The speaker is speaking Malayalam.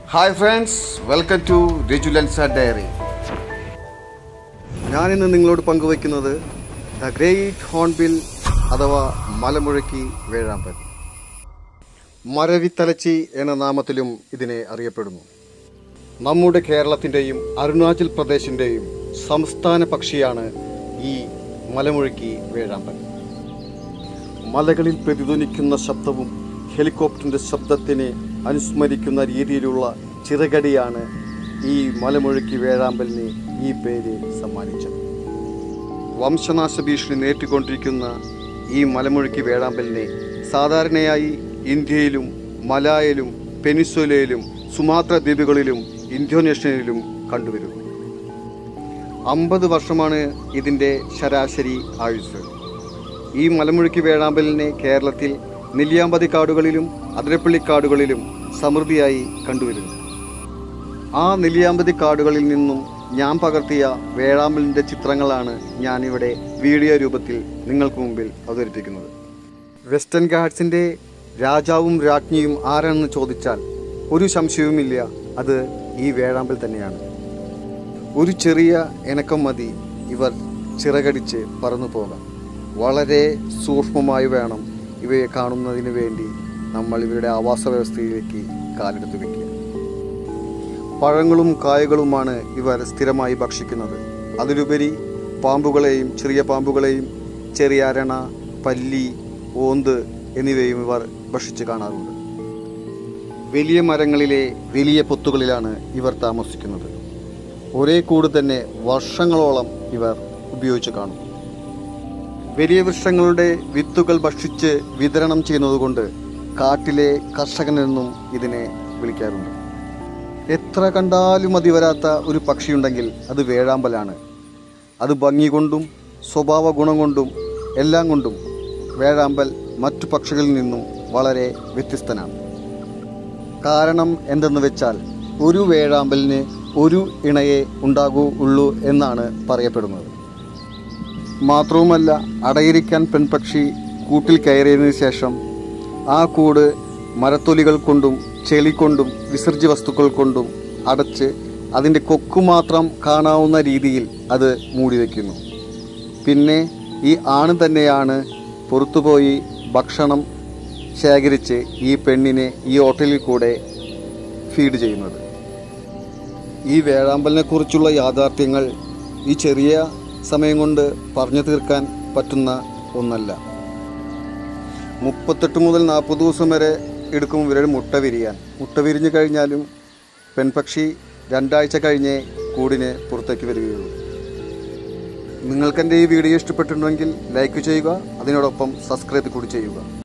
ഹായ് ഫ്രണ്ട്സ് വെൽക്കം ടു റിജുലൻസ ഡയറി ഞാനിന്ന് നിങ്ങളോട് പങ്കുവയ്ക്കുന്നത് ദ ഗ്രേറ്റ് ഹോൺബിൽ അഥവാ മലമുഴക്കി വേഴാമ്പൽ മരവിത്തലച്ചി എന്ന നാമത്തിലും ഇതിനെ അറിയപ്പെടുന്നു നമ്മുടെ കേരളത്തിൻ്റെയും അരുണാചൽ പ്രദേശിൻ്റെയും സംസ്ഥാന പക്ഷിയാണ് ഈ മലമുഴക്കി വേഴാമ്പൽ മലകളിൽ പ്രതിധ്വനിക്കുന്ന ശബ്ദവും ഹെലികോപ്റ്ററിന്റെ ശബ്ദത്തിനെ അനുസ്മരിക്കുന്ന രീതിയിലുള്ള ചിറകടിയാണ് ഈ മലമുഴക്കി വേഴാമ്പലിന് ഈ പേര് സമ്മാനിച്ചത് വംശനാശ ഭീഷണി നേരിട്ടുകൊണ്ടിരിക്കുന്ന ഈ മലമുഴക്കി വേഴാമ്പലിനെ സാധാരണയായി ഇന്ത്യയിലും മലായയിലും പെനിസുലയിലും സുമാത്ര ദ്വീപുകളിലും ഇന്തോനേഷ്യയിലും കണ്ടുവരുന്നു അമ്പത് വർഷമാണ് ഇതിൻ്റെ ശരാശരി ആയുസ് ഈ മലമുഴുക്കി വേഴാമ്പലിനെ കേരളത്തിൽ നെല്ലിയാമ്പതി കാടുകളിലും അതിരപ്പള്ളി കാടുകളിലും സമൃദ്ധിയായി കണ്ടുവരുന്നു ആ നെല്ലിയാമ്പതി കാടുകളിൽ നിന്നും ഞാൻ പകർത്തിയ വേഴാമ്പലിൻ്റെ ചിത്രങ്ങളാണ് ഞാനിവിടെ വീഡിയോ രൂപത്തിൽ നിങ്ങൾക്ക് മുമ്പിൽ അവതരിപ്പിക്കുന്നത് വെസ്റ്റേൺ ഗാഡ്സിൻ്റെ രാജാവും രാജ്ഞിയും ആരാണെന്ന് ചോദിച്ചാൽ ഒരു സംശയവുമില്ല അത് ഈ വേഴാമ്പൽ തന്നെയാണ് ഒരു ചെറിയ ഇണക്കം മതി ഇവർ ചിറകടിച്ച് പറന്നു പോകാം വളരെ സൂക്ഷ്മമായി വേണം ഇവയെ കാണുന്നതിന് വേണ്ടി നമ്മൾ ഇവരുടെ ആവാസ വ്യവസ്ഥയിലേക്ക് കാലെടുത്ത് വെക്കുക പഴങ്ങളും കായകളുമാണ് ഇവർ സ്ഥിരമായി ഭക്ഷിക്കുന്നത് അതിലുപരി പാമ്പുകളെയും ചെറിയ പാമ്പുകളെയും ചെറിയ അരണ പല്ലി ഓന്ത് എന്നിവയും ഇവർ ഭക്ഷിച്ച് കാണാറുണ്ട് വലിയ മരങ്ങളിലെ വലിയ പൊത്തുകളിലാണ് ഇവർ താമസിക്കുന്നത് ഒരേ കൂട് തന്നെ വർഷങ്ങളോളം ഇവർ ഉപയോഗിച്ച് കാണും വലിയ വൃക്ഷങ്ങളുടെ വിത്തുകൾ ഭക്ഷിച്ച് വിതരണം ചെയ്യുന്നതുകൊണ്ട് കാട്ടിലെ കർഷകനെന്നും ഇതിനെ വിളിക്കാറുണ്ട് എത്ര കണ്ടാലും മതി വരാത്ത ഒരു പക്ഷിയുണ്ടെങ്കിൽ അത് വേഴാമ്പലാണ് അത് ഭംഗി കൊണ്ടും സ്വഭാവ ഗുണം കൊണ്ടും എല്ലാം കൊണ്ടും വേഴാമ്പൽ മറ്റു പക്ഷികളിൽ നിന്നും വളരെ വ്യത്യസ്തനാണ് കാരണം എന്തെന്ന് വെച്ചാൽ ഒരു വേഴാമ്പലിന് ഒരു ഇണയെ ഉണ്ടാകൂ ഉള്ളൂ എന്നാണ് പറയപ്പെടുന്നത് മാത്രവുമല്ല അടയിരിക്കാൻ പെൺപക്ഷി കൂട്ടിൽ കയറിയതിനു ശേഷം ആ കൂട് മരത്തൊലികൾ കൊണ്ടും ചെളി കൊണ്ടും വിസർജ്യ വസ്തുക്കൾ കൊണ്ടും അടച്ച് അതിൻ്റെ കൊക്കു മാത്രം കാണാവുന്ന രീതിയിൽ അത് മൂടി വയ്ക്കുന്നു പിന്നെ ഈ ആണ് തന്നെയാണ് പുറത്തുപോയി ഭക്ഷണം ശേഖരിച്ച് ഈ പെണ്ണിനെ ഈ ഹോട്ടലിൽ കൂടെ ഫീഡ് ചെയ്യുന്നത് ഈ വേഴാമ്പലിനെ കുറിച്ചുള്ള യാഥാർത്ഥ്യങ്ങൾ ഈ ചെറിയ സമയം കൊണ്ട് പറഞ്ഞു തീർക്കാൻ പറ്റുന്ന ഒന്നല്ല മുപ്പത്തെട്ട് മുതൽ നാൽപ്പത് ദിവസം വരെ എടുക്കും ഇവരുടെ മുട്ട വിരിയാൻ മുട്ട വിരിഞ്ഞു കഴിഞ്ഞാലും പെൺപക്ഷി രണ്ടാഴ്ച കഴിഞ്ഞേ കൂടിന് പുറത്തേക്ക് വരികയുള്ളൂ നിങ്ങൾക്ക് എൻ്റെ ഈ വീഡിയോ ഇഷ്ടപ്പെട്ടിട്ടുണ്ടെങ്കിൽ ലൈക്ക് ചെയ്യുക അതിനോടൊപ്പം സബ്സ്ക്രൈബ് കൂടി ചെയ്യുക